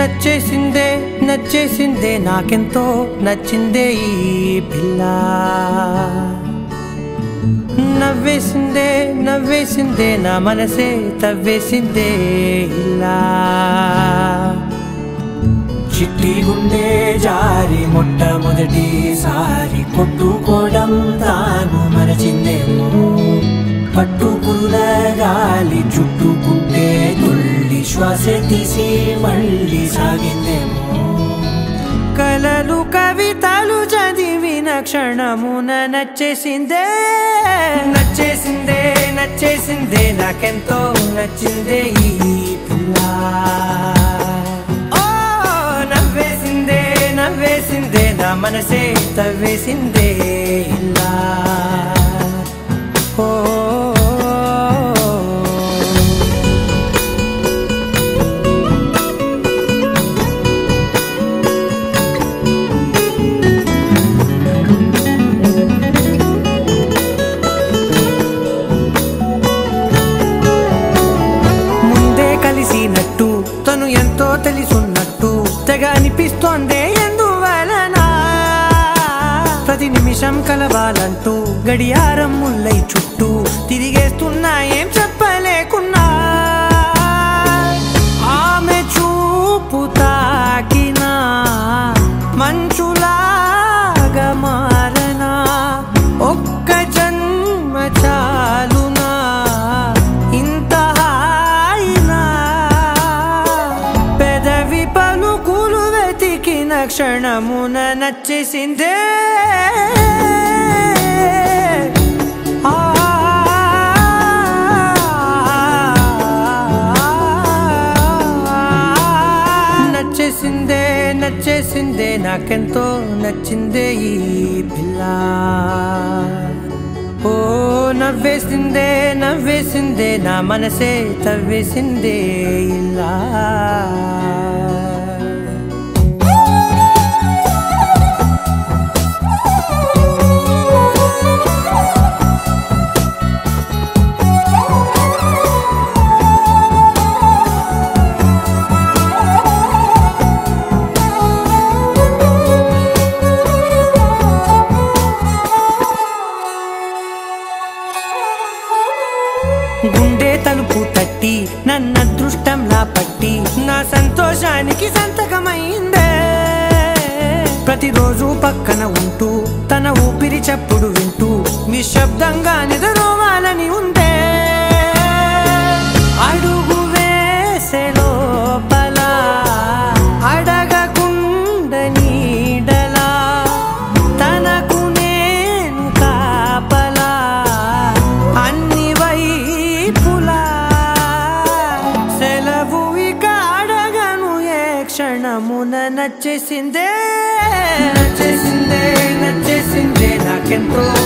నచ్చేసిందే నచ్చేసిందే నాకెంతో నచ్చిందే ఈ పిల్ల నవ్వేసిందే నవ్వేసిందే నా మనసే తవ్వేసిందే ఇలా చిట్టి గుండె జారి మొట్టమొదటిసారి కొట్టుకోవడం తాను మరచిందేమో పట్టుకుల గాలి చుట్టుకుంటే తుల్లి శ్వాస తీసి మళ్ళీ సాగిందేమో కలలు కవితలు చదివిన క్షణమున నచ్చేసిందే నచ్చేసిందే నచ్చేసిందే నాకెంతో నచ్చిందే ఈ పిల్ల ఓ నవ్వేసిందే నవ్వేసిందే నా మనసే తవ్వేసిందే ఇలా ఓ ముందే కలిసినట్టు తను ఎంతో తెలుసున్నట్టు తెగ అనిపిస్తోందే ఎందువలన ప్రతి నిమిషం కలవాలంటూ గడియారం ముల్లై చుట్టూ తిరిగేస్తున్నా ఏం చెప్పలేకున్నా ఆమె చూపు తాకినా మంచులాగా మారనా ఒక్క జన్మ చాలునా ఇంత హాయినా పెదవి పలుకులు వెతికిన క్షణమున నచ్చేసిందే ఆ నచ్చేసిందే నచ్చేసిందే నాకెంతో నచ్చిందే ఈ పిల్ల ఓ నవ్వేసిందే నవ్వేసిందే నా మనసే తవ్వేసిందే ఇలా గుండె తలుపు తట్టి నన్న అదృష్టంలా పట్టి నా సంతోషానికి సంతకమైందే ప్రతిరోజు పక్కన ఉంటూ తన ఊపిరి చప్పుడు వింటూ నిశ్శబ్దంగా నిద్రోవాలని ఉందే అడుగు వేసే లోపల అడగకుండా నీడలా తనకు నేను కాపలా అన్ని వైపులా సెలవు ఇక అడగను ఏ క్షణమున నచ్చేసిందే నచ్చేసిందే నచ్చేసిందే నాకెంతో